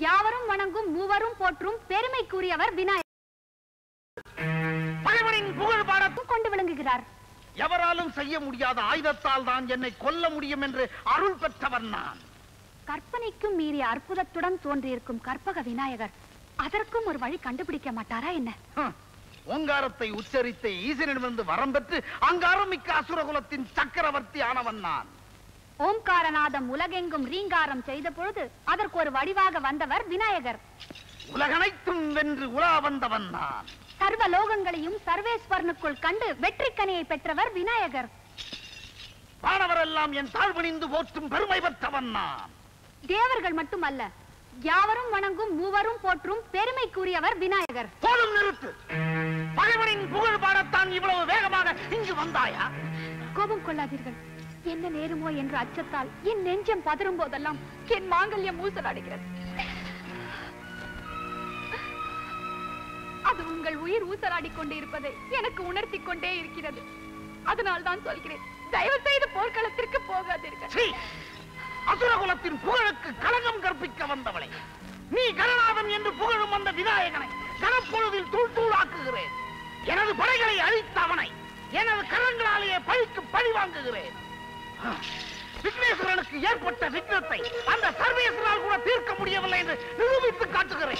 யாவரும் வணங்கும் மூவரும் போற்றும் பெருமைக்குரியவர் விநாயகர் பகைவனின் புகழ் பாட கொண்டு விளங்குகிறார் எவராலும் செய்ய முடியாத ஆயுதத்தால் தான் என்னை கொல்ல முடியும் என்று அருள் பெற்றவன் நான் கற்பனைக்கும் மீறிய அற்புதத்துடன் தோன்றியிருக்கும் கற்பக விநாயகர் அதற்கும் ஒரு வழி கண்டுபிடிக்க மாட்டாரா என்ன ஹம். ஓங்காரத்தை உச்சரித்த ஈசனிடமிருந்து வரம் பெற்று அங்காரம் மிக்க அசுரகுலத்தின் சக்கரவர்த்தி ஆனவன் நான் ஓம்காரநாதம் உலகெங்கும் ரீங்காரம் செய்த பொழுது அதற்கு ஒரு வடிவாக வந்தவர் விநாயகர் உலகனைத்தும் வென்று உலா வந்தவன் நான் சர்வ லோகங்களையும் சர்வேஸ்வரனுக்குள் கண்டு வெற்றிக்கனியை பெற்றவர் விநாயகர் வானவரெல்லாம் என் தாழ்வணிந்து போற்றும் பெருமை பெற்றவன் நான் தேவர்கள் மட்டுமல்ல யாவரும் வணங்கும் மூவரும் போற்றும் பெருமைக்குரியவர் விநாயகர் போதும் நிறுத்து பகைவனின் புகழ் பாடத்தான் இவ்வளவு வேகமாக இங்கு வந்தாயா கோபம் கொள்ளாதீர்கள் என்ன நேருமோ என்ற அச்சத்தால் என் நெஞ்சம் பதறும் போதெல்லாம் என் மாங்கல்யம் ஊசலாடுகிறது அது உங்கள் உயிர் ஊசலாடிக் கொண்டே இருப்பதை எனக்கு உணர்த்தி கொண்டே இருக்கிறது அதனால் தான் சொல்கிறேன் தயவு செய்து போர்க்களத்திற்கு போகாதீர்கள் சீ! அசுரகுலத்தின் புகழுக்கு களங்கம் கற்பிக்க வந்தவளை நீ கணநாதன் என்று புகழும் அந்த விநாயகனை கனப்பொழுதில் தூள் தூளாக்குகிறேன் எனது படைகளை அழித்த அவனை எனது கரங்களாலேயே பழிக்கு பழி வாங்குகிறேன் விக்னேஸ்வரனுக்கு ஏற்பட்ட விக்னத்தை அந்த சர்வேஸ்வரால் கூட தீர்க்க முடியவில்லை என்று நிரூபித்து காட்டுகிறேன்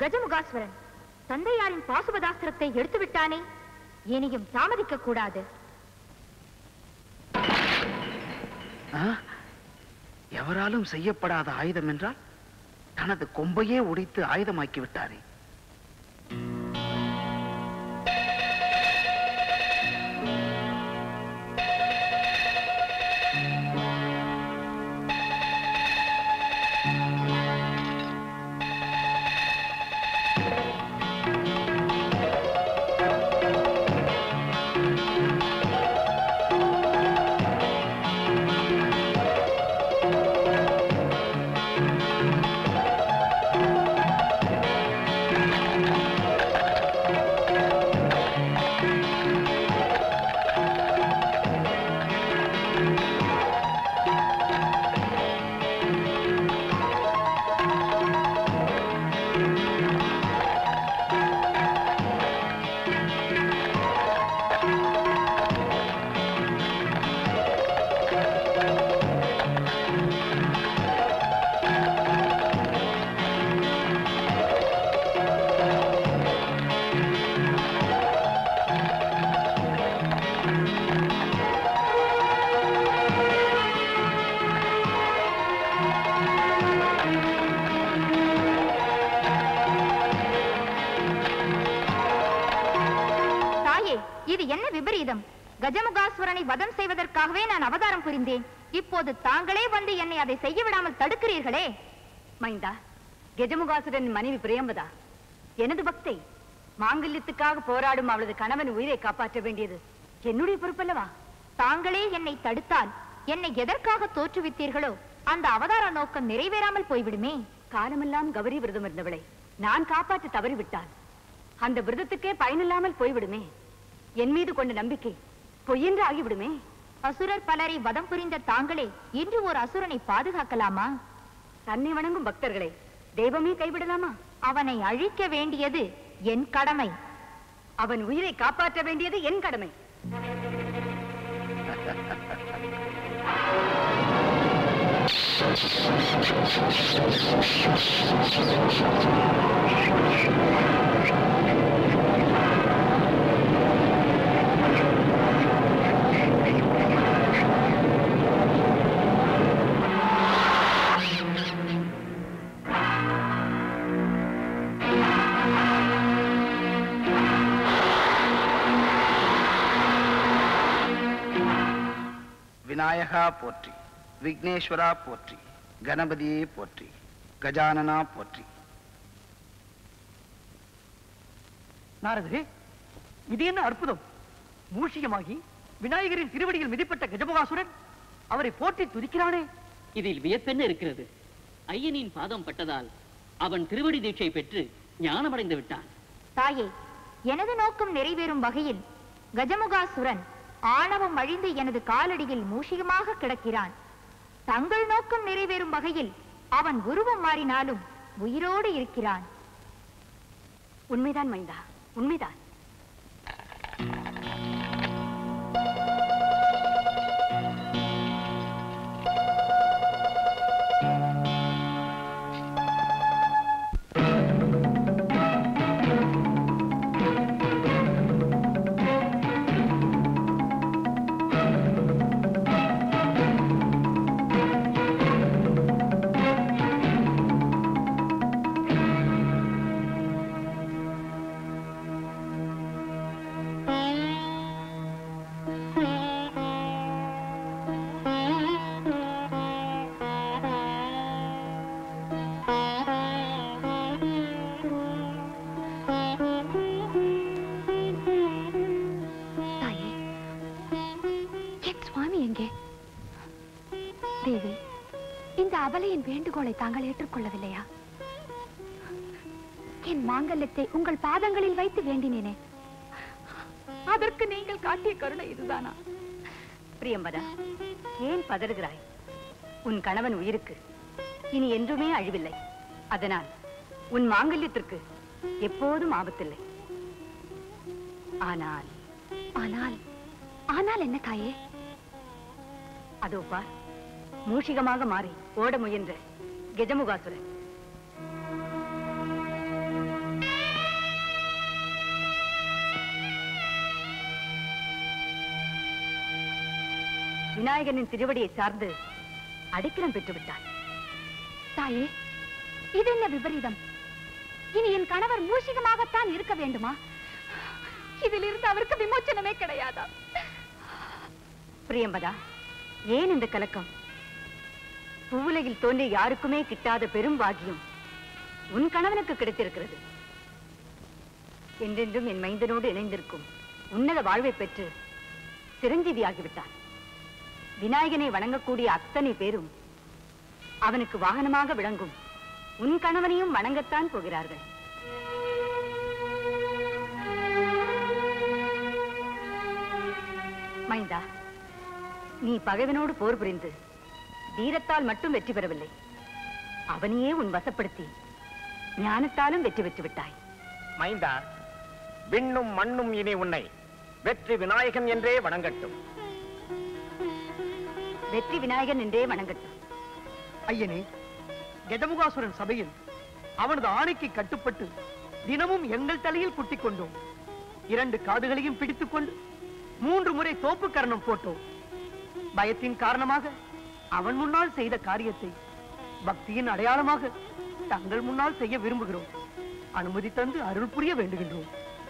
கஜமுகாஸ்வரன் தந்தையாரின் பாசுபதாஸ்திரத்தை எடுத்து விட்டானே இனியும் தாமதிக்க கூடாது ஆ? எவராலும் செய்யப்படாத ஆயுதம் என்றால் தனது கொம்பையே உடைத்து ஆயுதமாக்கி விட்டாரே தாயே இது என்ன விபரீதம் கஜமுகாசுரனை வதம் செய்வதற்காகவே நான் அவதாரம் புரிந்தேன் இப்போது தாங்களே வந்து என்னை அதை செய்ய விடாமல் தடுக்கிறீர்களே மைந்தா கெஜமுகாசுரன் மனைவி பிரியம்பதா எனது பக்தை மாங்கல்யத்துக்காக போராடும் அவளது கணவன் உயிரை காப்பாற்ற வேண்டியது என்னுடைய பொறுப்பல்லவா தாங்களே என்னை தடுத்தால் என்னை எதற்காக தோற்றுவித்தீர்களோ அந்த அவதார நோக்கம் நிறைவேறாமல் போய்விடுமே காலமெல்லாம் கௌரி விரதம் இருந்தவளை நான் காப்பாற்ற தவறிவிட்டால் அந்த விரதத்துக்கே பயனில்லாமல் போய்விடுமே என் மீது கொண்ட நம்பிக்கை பொய்யென்று ஆகிவிடுமே அசுரர் பலரை வதம் புரிந்த தாங்களே இன்று ஒரு அசுரனை பாதுகாக்கலாமா தன்னை வணங்கும் பக்தர்களை தெய்வமே கைவிடலாமா அவனை அழிக்க வேண்டியது என் கடமை அவன் உயிரை காப்பாற்ற வேண்டியது என் கடமை விநாயகா போற்றி விக்னேஸ்வரா போற்றி கணபதியே போற்றி கஜானனா போற்றி நாரதரே இது என்ன அற்புதம் மூஷிகமாகி விநாயகரின் திருவடியில் மிதிப்பட்ட கஜமுகாசுரன் அவரை போற்றி துதிக்கிறானே இதில் வியப்பென்ன இருக்கிறது ஐயனின் பாதம் பட்டதால் அவன் திருவடி தீட்சை பெற்று ஞானமடைந்து விட்டான் தாயே எனது நோக்கம் நிறைவேறும் வகையில் கஜமுகாசுரன் ஆணவம் அழிந்து எனது காலடியில் மூஷிகமாக கிடக்கிறான் தங்கள் நோக்கம் நிறைவேறும் வகையில் அவன் உருவம் மாறினாலும் உயிரோடு இருக்கிறான் உண்மைதான் மைந்தா உண்மைதான் தாயே என் சுவாமி எங்கே தேவி இந்த அபலையின் வேண்டுகோளை தாங்கள் ஏற்றுக்கொள்ளவில்லையா என் மாங்கல்யத்தை உங்கள் பாதங்களில் வைத்து வேண்டினேனே அதற்கு நீங்கள் காட்டிய கருணை இதுதானா பிரியம்பதா ஏன் பதறுகிறாய் உன் கணவன் உயிருக்கு இனி என்றுமே அழிவில்லை அதனால் உன் மாங்கல்யத்திற்கு எப்போதும் ஆபத்தில்லை ஆனால் ஆனால் ஆனால் என்ன தாயே அதோ பார் மூஷிகமாக மாறி ஓட முயன்ற கெஜமுகாசுரன் விநாயகனின் திருவடியை சார்ந்து அடைக்கலம் பெற்று விட்டாள் தாயே இது என்ன விபரீதம் இனி என் கணவர் மூஷிகமாகத்தான் இருக்க வேண்டுமா இதிலிருந்து அவருக்கு விமோச்சனமே கிடையாதா பிரியம்பதா ஏன் இந்த கலக்கம் பூவுலகில் தோன்றிய யாருக்குமே கிட்டாத பெரும் பாக்கியம் உன் கணவனுக்கு கிடைத்திருக்கிறது என்றென்றும் என் மைந்தனோடு இணைந்திருக்கும் உன்னத வாழ்வை பெற்று சிரஞ்சீவியாகிவிட்டான் விநாயகனை வணங்கக்கூடிய அத்தனை பேரும் அவனுக்கு வாகனமாக விளங்கும் உன் கணவனையும் வணங்கத்தான் போகிறார்கள் மைந்தா நீ பகைவனோடு போர் புரிந்து வீரத்தால் மட்டும் வெற்றி பெறவில்லை அவனையே உன் வசப்படுத்தி ஞானத்தாலும் வெற்றி பெற்று விட்டாய் மைந்தா விண்ணும் மண்ணும் இனி உன்னை வெற்றி விநாயகன் என்றே வணங்கட்டும் வெற்றி விநாயகன் என்றே வணங்கட்டும் ஐயனே கஜமுகாசுரன் சபையில் அவனது ஆணைக்கு கட்டுப்பட்டு தினமும் எங்கள் தலையில் குட்டிக் கொண்டோம் இரண்டு காதுகளையும் பிடித்துக் கொண்டு மூன்று முறை தோப்பு கரணம் போட்டோம் பயத்தின் காரணமாக அவன் முன்னால் செய்த காரியத்தை பக்தியின் அடையாளமாக தங்கள் முன்னால் செய்ய விரும்புகிறோம் அனுமதி தந்து அருள் புரிய வேண்டுகின்றோம்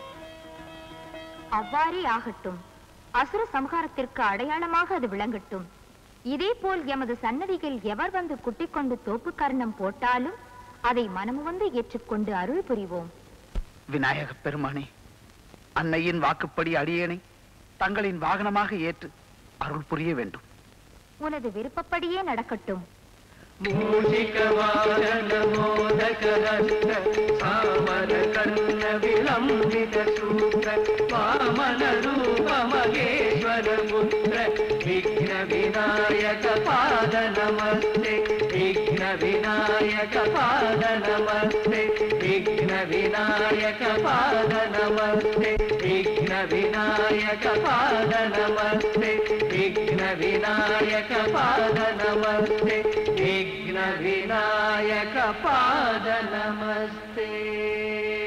அவ்வாறே ஆகட்டும் அசுர சம்ஹாரத்திற்கு அடையாளமாக அது விளங்கட்டும் இதேபோல் எமது சன்னதியில் எவர் வந்து குட்டிக் கொண்டு தோப்பு கர்ணம் போட்டாலும் அதை மனமுவந்து ஏற்றுக்கொண்டு அருள் புரிவோம் விநாயக பெருமானே அன்னையின் வாக்குப்படி அடியேனை தங்களின் வாகனமாக ஏற்று அருள் புரிய வேண்டும் உனது விருப்பப்படியே நடக்கட்டும் விநாயக பாத நமஸ்தே